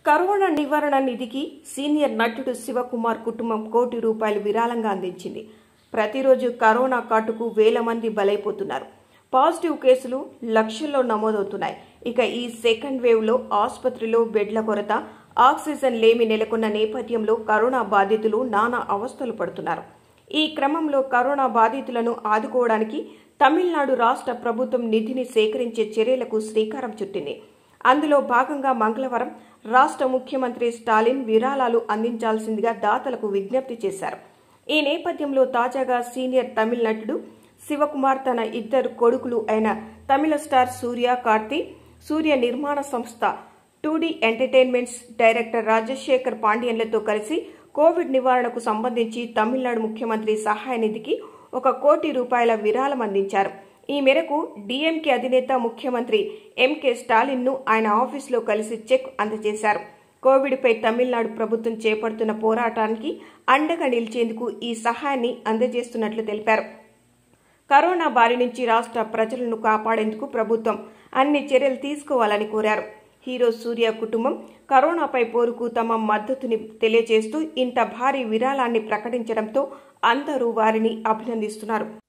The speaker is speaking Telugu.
కరోనా నివారణ నిధికి సీనియర్ నటుడు శివకుమార్ కుటుంబం కోటి రూపాయలు విరాళంగా అందించింది ప్రతిరోజు కరోనా కాటుకు వేల మంది బలైపోతున్నారు పాజిటివ్ కేసులు లక్షల్లో నమోదవుతున్నాయి ఇక ఈ సెకండ్ వేవ్ లో ఆసుపత్రిలో బెడ్ల కొరత ఆక్సిజన్ లేమి నెలకొన్న నేపథ్యంలో కరోనా బాధితులు నానా అవస్థలు పడుతున్నారు ఈ క్రమంలో కరోనా బాధితులను ఆదుకోవడానికి తమిళనాడు రాష్ట్ర ప్రభుత్వం నిధిని సేకరించే చర్యలకు శ్రీకారం చుట్టింది అందులో భాగంగా మంగళవారం రాష్ట్ర ముఖ్యమంత్రి స్టాలిన్ విరాళాలు అందించాల్సిందిగా దాతలకు విజ్ఞప్తి చేశారు ఈ నేపథ్యంలో తాజాగా సీనియర్ తమిళ నటుడు శివకుమార్ తన ఇద్దరు కొడుకులు అయిన తమిళ స్టార్ సూర్య కార్తీ సూర్య నిర్మాణ సంస్థ టూడీ ఎంటర్టైన్మెంట్స్ డైరెక్టర్ రాజశేఖర్ పాండ్యన్లతో కలిసి కోవిడ్ నివారణకు సంబంధించి తమిళనాడు ముఖ్యమంత్రి సహాయ నిధికి ఒక కోటి రూపాయల విరాళం అందించారు ఈ మేరకు డీఎంకే అధినేత ముఖ్యమంత్రి ఎంకే స్టాలిన్ ను ఆయన ఆఫీసులో కలిసి చెక్ అందజేశారు కోవిడ్పై తమిళనాడు ప్రభుత్వం చేపడుతున్న పోరాటానికి అండగా నిలిచేందుకు ఈ సహాయాన్ని అందజేస్తున్నట్లు తెలిపారు కరోనా బారి నుంచి రాష్ట్ర ప్రజలను కాపాడేందుకు ప్రభుత్వం అన్ని చర్యలు తీసుకోవాలని కోరారు హీరో సూర్య కుటుంబం కరోనాపై పోరుకు తమ మద్దతుని తెలియజేస్తూ ఇంత భారీ విరాళాన్ని ప్రకటించడంతో అందరూ వారిని అభినందిస్తున్నారు